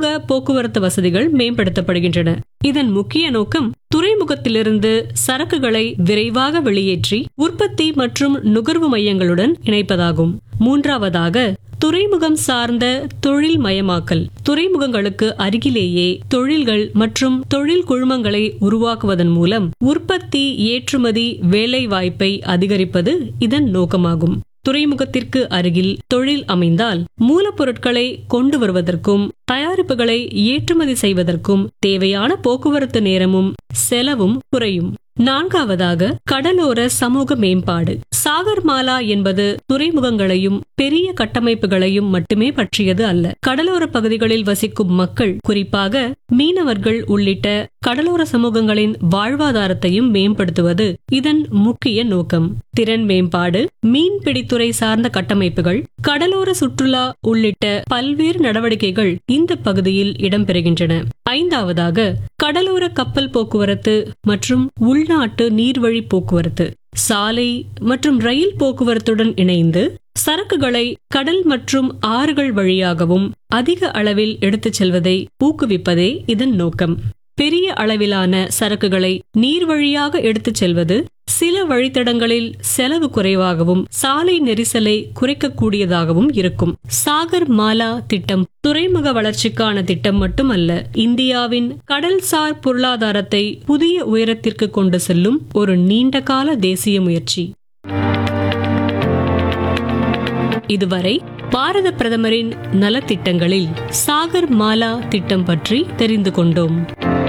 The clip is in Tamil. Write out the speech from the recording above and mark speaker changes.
Speaker 1: துறைமுக போக்குவரத்து வசதிகள் மேம்படுத்தப்படுகின்றன இதன் முக்கிய நோக்கம் துறைமுகத்திலிருந்து சரக்குகளை விரைவாக வெளியேற்றி உற்பத்தி மற்றும் நுகர்வு மையங்களுடன் இணைப்பதாகும் மூன்றாவதாக துறைமுகம் சார்ந்த தொழில் மயமாக்கல் துறைமுகங்களுக்கு அருகிலேயே தொழில்கள் மற்றும் தொழில் குழுமங்களை உருவாக்குவதன் மூலம் உற்பத்தி ஏற்றுமதி வேலை வாய்ப்பை அதிகரிப்பது இதன் நோக்கமாகும் துறைமுகத்திற்கு அருகில் தொழில் அமைந்தால் மூலப்பொருட்களை கொண்டு வருவதற்கும் தயாரிப்புகளை ஏற்றுமதி செய்வதற்கும் தேவையான போக்குவரத்து நேரமும் செலவும் குறையும் நான்காவதாக கடலோர சமூக மேம்பாடு சாகர்மாலா என்பது துறைமுகங்களையும் பெரிய கட்டமைப்புகளையும் மட்டுமே பற்றியது அல்ல கடலோர பகுதிகளில் வசிக்கும் மக்கள் குறிப்பாக மீனவர்கள் உள்ளிட்ட கடலோர சமூகங்களின் வாழ்வாதாரத்தையும் மேம்படுத்துவது இதன் முக்கிய நோக்கம் திறன் மேம்பாடு மீன்பிடித்துறை சார்ந்த கட்டமைப்புகள் கடலோர சுற்றுலா உள்ளிட்ட பல்வேறு நடவடிக்கைகள் இந்த பகுதியில் இடம்பெறுகின்றன ஐந்தாவதாக கடலோர கப்பல் போக்குவரத்து மற்றும் உள்நாட்டு நீர்வழி போக்குவரத்து சாலை மற்றும் ரயில் போக்குவரத்துடன் இணைந்து சரக்குகளை கடல் மற்றும் ஆறுகள் வழியாகவும் அதிக அளவில் எடுத்துச் செல்வதை ஊக்குவிப்பதே இதன் நோக்கம் பெரிய அளவிலான சரக்குகளை நீர் வழியாக எடுத்துச் செல்வது சில வழித்தடங்களில் செலவு குறைவாகவும் சாலை நெரிசலை குறைக்கக்கூடியதாகவும் இருக்கும் சாகர் மாலா திட்டம் துறைமுக வளர்ச்சிக்கான திட்டம் மட்டுமல்ல இந்தியாவின் கடல்சார் பொருளாதாரத்தை புதிய உயரத்திற்கு கொண்டு செல்லும் ஒரு நீண்டகால தேசிய முயற்சி இதுவரை பாரத பிரதமரின் நலத்திட்டங்களில் சாகர் மாலா திட்டம் பற்றி தெரிந்து கொண்டோம்